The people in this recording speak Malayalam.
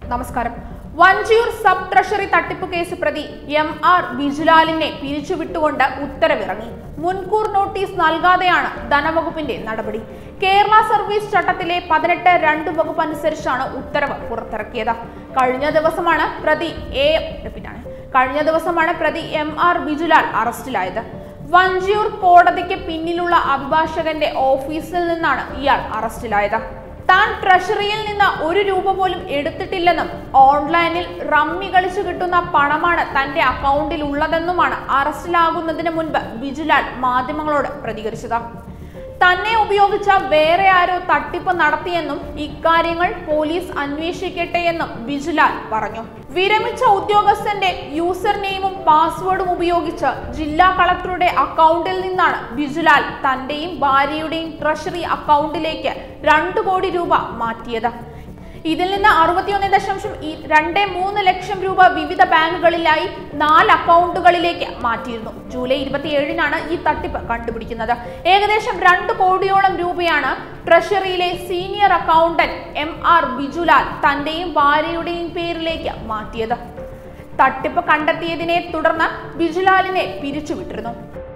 നമസ്കാരം വഞ്ചിയൂർ സബ് ട്രഷറി തട്ടിപ്പ് കേസ് പ്രതി എം ആർ ബിജുലാലിനെ പിരിച്ചുവിട്ടുകൊണ്ട് ഉത്തരവിറങ്ങി മുൻകൂർ നോട്ടീസ് നൽകാതെയാണ് ധനവകുപ്പിന്റെ നടപടി കേരള സർവീസ് ചട്ടത്തിലെ പതിനെട്ട് രണ്ട് വകുപ്പ് അനുസരിച്ചാണ് ഉത്തരവ് പുറത്തിറക്കിയത് കഴിഞ്ഞ ദിവസമാണ് പ്രതി എ റിപ്പീറ്റാണ് കഴിഞ്ഞ ദിവസമാണ് പ്രതി എം ആർ ബിജുലാൽ അറസ്റ്റിലായത് വഞ്ചിയൂർ കോടതിക്ക് പിന്നിലുള്ള അഭിഭാഷകന്റെ ഓഫീസിൽ നിന്നാണ് ഇയാൾ അറസ്റ്റിലായത് താൻ ട്രഷറിയിൽ നിന്ന് ഒരു രൂപ പോലും എടുത്തിട്ടില്ലെന്നും ഓൺലൈനിൽ റമ്മി കളിച്ചു കിട്ടുന്ന പണമാണ് തന്റെ അക്കൗണ്ടിൽ ഉള്ളതെന്നുമാണ് അറസ്റ്റിലാകുന്നതിന് മുൻപ് ബിജുലാൽ മാധ്യമങ്ങളോട് പ്രതികരിച്ചത് തന്നെ ഉപയോഗിച്ച വേറെ ആരോ തട്ടിപ്പ് നടത്തിയെന്നും ഇക്കാര്യങ്ങൾ പോലീസ് അന്വേഷിക്കട്ടെ എന്നും ബിജുലാൽ പറഞ്ഞു വിരമിച്ച ഉദ്യോഗസ്ഥന്റെ യൂസർ നെയിമും പാസ്വേഡും ഉപയോഗിച്ച് ജില്ലാ കളക്ടറുടെ അക്കൗണ്ടിൽ നിന്നാണ് ബിജുലാൽ തന്റെയും ഭാര്യയുടെയും ട്രഷറി അക്കൗണ്ടിലേക്ക് രണ്ടു കോടി രൂപ മാറ്റിയത് ഇതിൽ നിന്ന് അറുപത്തിയൊന്ന് ദശാംശം ഈ- രണ്ട് മൂന്ന് ലക്ഷം രൂപ വിവിധ ബാങ്കുകളിലായി നാല് അക്കൗണ്ടുകളിലേക്ക് മാറ്റിയിരുന്നു ജൂലൈ ഇരുപത്തിയേഴിനാണ് ഈ തട്ടിപ്പ് കണ്ടുപിടിക്കുന്നത് ഏകദേശം രണ്ട് കോടിയോളം രൂപയാണ് ട്രഷറിയിലെ senior accountant M R Bijulal തന്റെയും ഭാര്യയുടെയും പേരിലേക്ക് മാറ്റിയത് തട്ടിപ്പ് കണ്ടെത്തിയതിനെ തുടർന്ന് ബിജുലാലിനെ പിരിച്ചുവിട്ടിരുന്നു